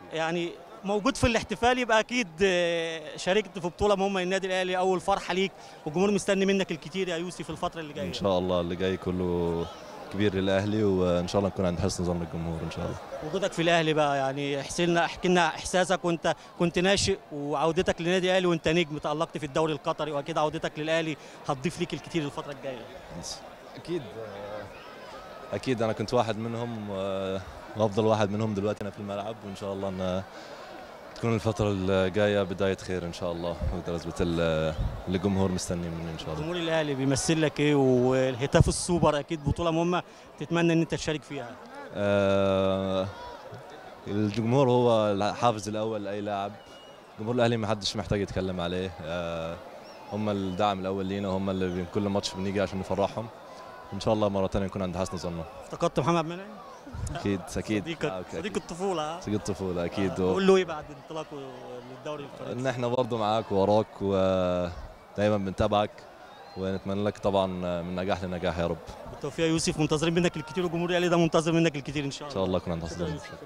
يعني موجود في الاحتفال يبقى اكيد آه، شاركت في بطوله مهمه للنادي الاهلي اول فرحه ليك والجمهور مستني منك الكتير يا يوسف الفتره اللي جايه ان شاء الله اللي جاي كله كبير للاهلي وان شاء الله نكون عند حسن ظن الجمهور ان شاء الله وجودك في الاهلي بقى يعني احكي لنا احكي لنا احساسك وانت كنت ناشئ وعودتك للنادي الاهلي وانت نجم تالقت في الدوري القطري واكيد عودتك للاهلي هتضيف ليك الكتير الفتره الجايه اكيد اكيد انا كنت واحد منهم وافضل واحد منهم دلوقتي انا في الملعب وان شاء الله ان تكون الفترة الجاية بداية خير إن شاء الله وأقدر أثبت ال- اللي الجمهور مستني مني إن شاء الله جمهور الاهلي بيمثل لك ايه والهتاف السوبر اكيد بطوله مهمه تتمنى ان انت تشارك فيها آه، الجمهور هو الحافز الأول لأي لاعب جمهور الأهلي ما حدش محتاج يتكلم عليه آه، هم الدعم الأول لينا وهم اللي بي- كل ماتش بنيجي عشان نفرحهم إن شاء الله مرة تانية نكون عند حسن ظنهم افتقدت محمد منعم أكيد أكيد صديق آه، أوكي، صديق أكيد. الطفوله ها؟ صديق الطفولة أكيد و... قول له ايه بعد انطلاقه للدوري ان الفرنسي احنا برضه معاك ووراك ودايما بنتابعك ونتمنى لك طبعا من نجاح لنجاح يا رب بالتوفيق يا يوسف منتظرين منك الكتير وجمهور الاهلي ده منتظر منك الكتير ان شاء ان الله شاء الله نكون عند حسن شكراً ظن يوسف.